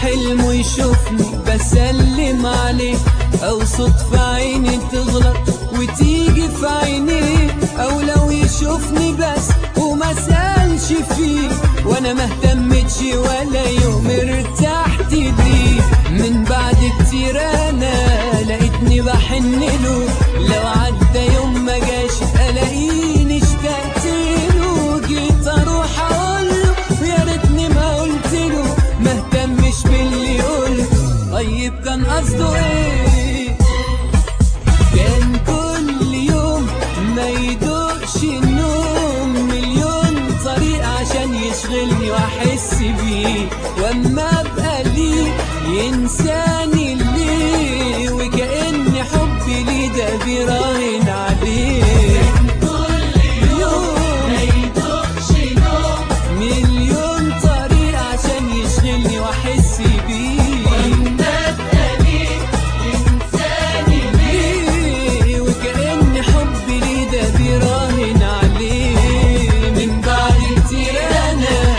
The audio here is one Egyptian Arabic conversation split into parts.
حلم ويشوفني بسلم عليه او صدفة عيني تغلط وتيجي في عينيه او لو يشوفني بس وما سألش فيه وانا ما اهتمتش ولا يوم ارتحت ليه من بعد كتير انا لقيتني بحن له لو عدى يوم ما جاش الاقيني اشتقت له جيت اروح اقول له يا ريتني ما قلت له ما اهتمش باللي قلت طيب كان قصده ايه كان كل يوم ما يدوقش النوم مليون طريقة عشان يشغلني واحس بيه واما ابقى ليه ينساني ليه وكأن حبي ليه ده بيراهن عليه يوم مليون طريقة عشان يشغلني واحس بيه ليه وكأن حبي ليه ده بيراهن عليه من بعد كتير انا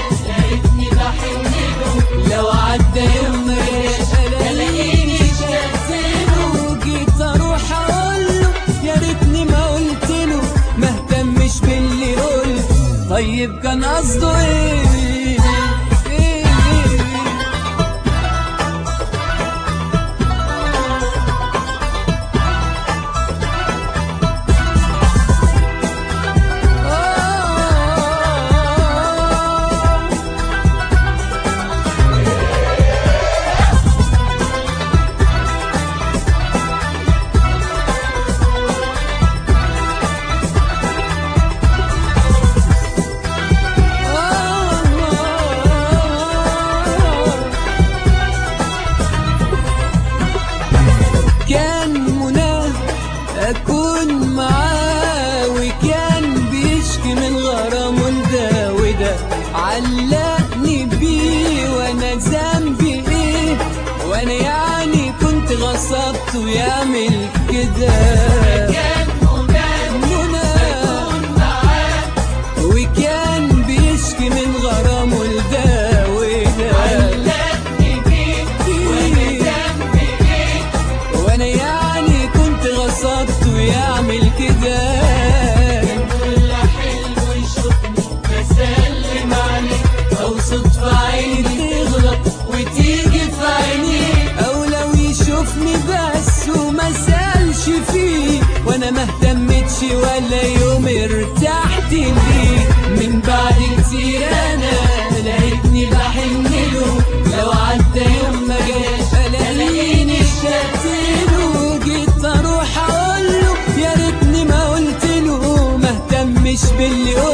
لو عدى يوم مجاش الاقيني اشتقت له جيت اروح اقول له يا ريتني ما قلت له ما اهتمش باللي قلت طيب كان قصده ايه إيه؟ آه كان مناه اكون معاه وكان بيشكي من غرامه ده وده علقني بيه وانا ذنبي ايه وانا يعني كنت غصبته يعمل كده منى وكان بيشكي من غرامه ده وده وانا يعني كنت غصبته يعمل كده او صدفة عيني تغلط وتيجي في عيني او لو يشوفني بس وما سألش فيه وانا ما اهتمتش ولا يوم ارتحت ليه من بعد كتير انا لقيتني بحن له لو عدى يوم ما جاش الاقيني اشتقت له جيت اروح اقول له يا ريتني ما قلت له ما اهتمش باللي